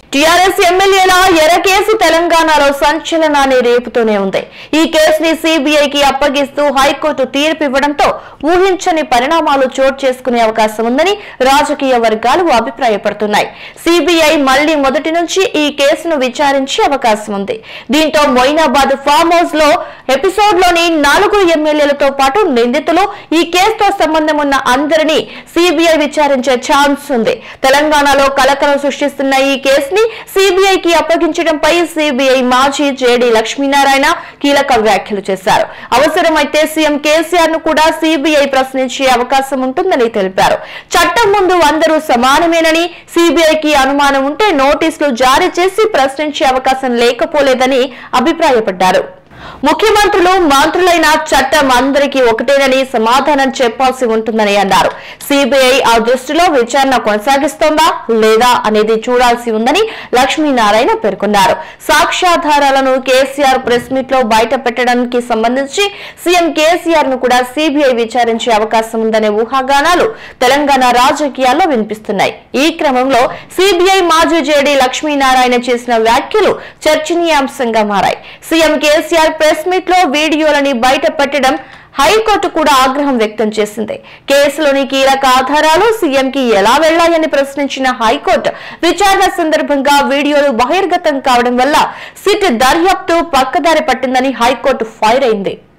TRS ఎమ్మెల్యేల ఎర case తెలంగాణలో సంచలనాన్ని రేపుతూనే ఉంది ఈ కేసుని సిబిఐకి అప్పగిస్తూ హైకోర్టు తీర్పు ఇవ్వడంతో ఊహించని పరిణామాలు చోటు చేసుకునే అవకాశం ఉందని రాజకీయ వర్గాలు అభిప్రాయపడుతున్నాయి సిబిఐ మళ్లీ మొదటి నుంచి ఈ కేసును విచారించే అవకాశం ఉంది దీంతో మొయినాబాద్ ఫామ్ హౌస్ లో ఎపిసోడ్ లోని నాలుగు ఎమ్మెల్యేలతో పాటు నిందితులు ఈ కేసుతో సంబంధం ఉన్న అందరినీ సిబిఐ విచారించే ఛాన్స్ ఉంది తెలంగాణలో కలకలం సృష్టిస్తున్న ఈ కేసుని సిబిఐకి అప్పగించడంపై సిబిఐ మాజీ జేడి లక్ష్మీనారాయణ కీలక వ్యాఖ్యలు చేశారు అవసరమైతే సీఎం కేసీఆర్ ను కూడా సిబిఐ ప్రశ్నించే అవకాశం ఉంటుందని తెలిపారు చట్టం ముందు అందరూ సమానమేనని సిబిఐకి అనుమానం ఉంటే నోటీసులు జారీ చేసి ప్రశ్నించే అవకాశం లేకపోలేదని అభిప్రాయపడ్డారు ముఖ్యమంత్రులు మంత్రులైన చట్టం అందరికీ ఒకటేనని సమాధానం చెప్పాల్సి ఉంటుందని అన్నారు సిబిఐ ఆ దృష్టిలో విచారణ కొనసాగిస్తోందా లేదా అనేది చూడాల్సి ఉందని లక్ష్మీనారాయణ పేర్కొన్నారు సాక్ష్యాధారాలను కేసీఆర్ ప్రెస్ మీట్ లో బయట పెట్టడానికి సంబంధించి సీఎం కేసీఆర్ ను కూడా సిబిఐ విచారించే అవకాశం ఉందనే ఊహాగానాలు తెలంగాణ రాజకీయాల్లో వినిపిస్తున్నాయి ఈ క్రమంలో సిబిఐ మాజీ జేడీ లక్ష్మీనారాయణ చేసిన వ్యాఖ్యలు చర్చనీయాంశంగా మారాయి సీఎం కేసీఆర్ ప్రెస్ మీట్ లో వీడియోలని బయట పెట్టడం హైకోర్టు కూడా ఆగ్రహం వ్యక్తం చేసింది కేసులోని కీలక ఆధారాలు సీఎంకి ఎలా వెళ్లాయని ప్రశ్నించిన హైకోర్టు విచారణ సందర్భంగా వీడియోలు బహిర్గతం కావడం వల్ల సిట్ దర్యాప్తు పక్కదారి పట్టిందని హైకోర్టు ఫైర్ అయింది